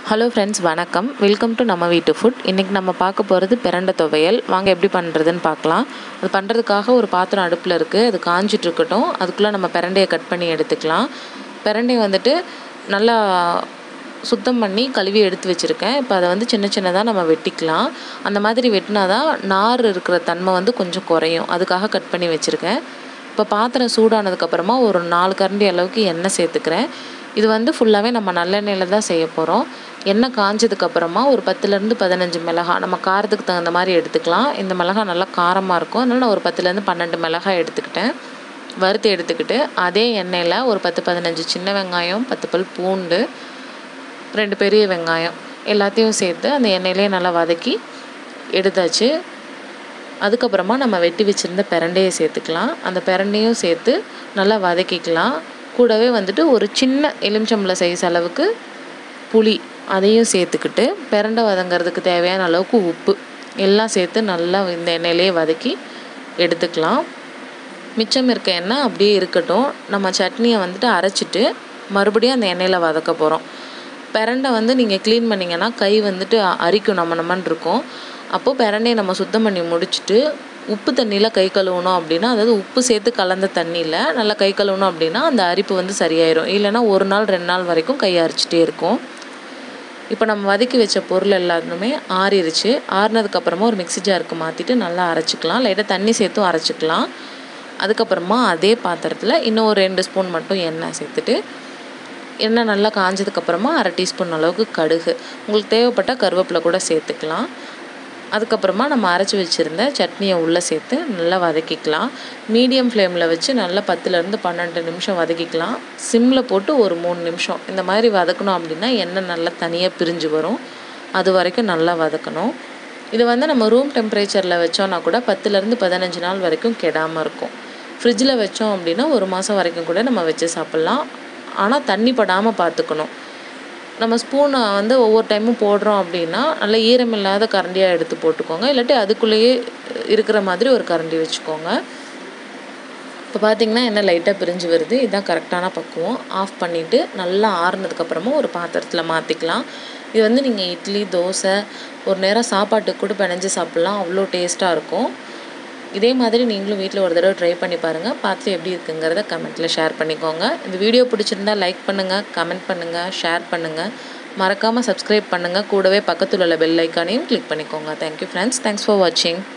hello friends வணக்கம் welcome to நம்ம வீட்டு ஃபுட் இன்றைக்கி நம்ம பார்க்க போகிறது பிரண்டை துவையல் வாங்க எப்படி பண்ணுறதுன்னு பார்க்கலாம் அது பண்ணுறதுக்காக ஒரு பாத்திரம் அடுப்பில் இருக்குது அது காஞ்சிட்டு இருக்கட்டும் அதுக்குள்ளே நம்ம பிரண்டையை கட் பண்ணி எடுத்துக்கலாம் பிரண்டையை வந்துட்டு நல்லா சுத்தம் பண்ணி கழுவி எடுத்து வச்சுருக்கேன் இப்போ அதை வந்து சின்ன சின்னதாக நம்ம வெட்டிக்கலாம் அந்த மாதிரி வெட்டினா தான் நார் இருக்கிற தன்மை வந்து கொஞ்சம் குறையும் அதுக்காக கட் பண்ணி வச்சுருக்கேன் இப்போ பாத்திரம் சூடானதுக்கப்புறமா ஒரு நாலு கரண்டி அளவுக்கு எண்ணெய் சேர்த்துக்கிறேன் இது வந்து ஃபுல்லாகவே நம்ம நல்லெண்ணெயில் தான் செய்ய போகிறோம் எண்ணெய் காஞ்சதுக்கப்புறமா ஒரு பத்துலேருந்து பதினஞ்சு மிளகாய் நம்ம காரத்துக்கு தகுந்த மாதிரி எடுத்துக்கலாம் இந்த மிளகாய் நல்லா காரமாக இருக்கும் அதனால் நான் ஒரு பத்துலேருந்து பன்னெண்டு மிளகாய் எடுத்துக்கிட்டேன் வறுத்து எடுத்துக்கிட்டு அதே எண்ணெயில் ஒரு பத்து பதினஞ்சு சின்ன வெங்காயம் பத்து பல் பூண்டு ரெண்டு பெரிய வெங்காயம் எல்லாத்தையும் சேர்த்து அந்த எண்ணெயிலே நல்லா வதக்கி எடுத்தாச்சு அதுக்கப்புறமா நம்ம வெட்டி வச்சுருந்த பிரண்டையை சேர்த்துக்கலாம் அந்த பிரண்டையும் சேர்த்து நல்லா வதக்கிக்கலாம் கூடவே வந்துட்டு ஒரு சின்ன எலுமிச்சம்பழம் சைஸ் அளவுக்கு புளி அதையும் சேர்த்துக்கிட்டு பிரண்டை வதங்கிறதுக்கு தேவையான அளவுக்கு உப்பு எல்லாம் சேர்த்து நல்லா இந்த எண்ணெயிலே வதக்கி எடுத்துக்கலாம் மிச்சம் இருக்க எண்ணெய் அப்படியே இருக்கட்டும் நம்ம சட்னியை வந்துட்டு அரைச்சிட்டு மறுபடியும் அந்த எண்ணெயில் வதக்க போகிறோம் பிரண்டை வந்து நீங்கள் க்ளீன் பண்ணிங்கன்னா கை வந்துட்டு அரிக்கும் நம்ம நம்மன்னு இருக்கும் அப்போது பிரண்டையை நம்ம சுத்தம் பண்ணி முடிச்சுட்டு உப்பு தண்ணியில் கை கழுவணும் அப்படின்னா அதாவது உப்பு சேர்த்து கலந்த தண்ணியில் நல்லா கை கழுவணும் அப்படின்னா அந்த அரிப்பு வந்து சரியாயிரும் இல்லைன்னா ஒரு நாள் ரெண்டு நாள் வரைக்கும் கை அரிச்சிட்டே இருக்கும் இப்போ நம்ம வதக்கி வச்ச பொருள் எல்லாத்துமே ஆறிடுச்சு ஆறினதுக்கப்புறமா ஒரு மிக்ஸி ஜாருக்கு மாற்றிட்டு நல்லா அரைச்சிக்கலாம் லைட்டாக தண்ணி சேர்த்தும் அரைச்சிக்கலாம் அதுக்கப்புறமா அதே பாத்திரத்தில் இன்னும் ஒரு ரெண்டு ஸ்பூன் மட்டும் எண்ணெய் சேர்த்துட்டு எண்ணெய் நல்லா காஞ்சதுக்கப்புறமா அரை டீஸ்பூன் அளவுக்கு கடுகு உங்களுக்கு தேவைப்பட்டால் கருவேப்பிலை கூட சேர்த்துக்கலாம் அதுக்கப்புறமா நம்ம அரைச்சி வச்சுருந்த சட்னியை உள்ளே சேர்த்து நல்லா வதக்கிக்கலாம் மீடியம் ஃப்ளேமில் வச்சு நல்லா பத்துலேருந்து பன்னெண்டு நிமிஷம் வதக்கிக்கலாம் சிம்மில் போட்டு ஒரு மூணு நிமிஷம் இந்த மாதிரி வதக்கணும் அப்படின்னா எண்ணெய் நல்லா தனியாக பிரிஞ்சு வரும் அது வரைக்கும் நல்லா வதக்கணும் இது வந்து நம்ம ரூம் டெம்பரேச்சரில் வச்சோன்னா கூட பத்துலேருந்து பதினஞ்சு நாள் வரைக்கும் கெடாமல் இருக்கும் ஃப்ரிட்ஜில் வச்சோம் அப்படின்னா ஒரு மாதம் வரைக்கும் கூட நம்ம வச்சு சாப்பிட்லாம் ஆனால் தண்ணி படாமல் பார்த்துக்கணும் நம்ம ஸ்பூனை வந்து ஒவ்வொரு டைமும் போடுறோம் அப்படின்னா நல்லா ஈரமில்லாத கரண்டியாக எடுத்து போட்டுக்கோங்க இல்லாட்டி அதுக்குள்ளேயே இருக்கிற மாதிரி ஒரு கரண்டி வச்சுக்கோங்க இப்போ பார்த்தீங்கன்னா என்ன லைட்டாக பிரிஞ்சு வருது இதுதான் கரெக்டான பக்குவம் ஆஃப் பண்ணிவிட்டு நல்லா ஆறுனதுக்கப்புறமா ஒரு பாத்திரத்தில் மாற்றிக்கலாம் இது வந்து நீங்கள் இட்லி தோசை ஒரு நேரம் சாப்பாட்டுக்கு கூட பிணைஞ்சு சாப்பிட்லாம் அவ்வளோ டேஸ்ட்டாக இருக்கும் இதே மாதிரி நீங்களும் வீட்டில் ஒரு தடவை ட்ரை பண்ணி பாருங்கள் பார்த்து எப்படி இருக்குங்கிறத கமெண்ட்டில் ஷேர் பண்ணிக்கோங்க இந்த வீடியோ பிடிச்சிருந்தா லைக் பண்ணுங்கள் கமெண்ட் பண்ணுங்கள் ஷேர் பண்ணுங்கள் மறக்காமல் சப்ஸ்கிரைப் பண்ணுங்கள் கூடவே பக்கத்தில் உள்ள பெல் ஐக்கானையும் கிளிக் பண்ணிக்கோங்க தேங்க்யூ ஃப்ரெண்ட்ஸ் தேங்க்ஸ் ஃபார் வாட்சிங்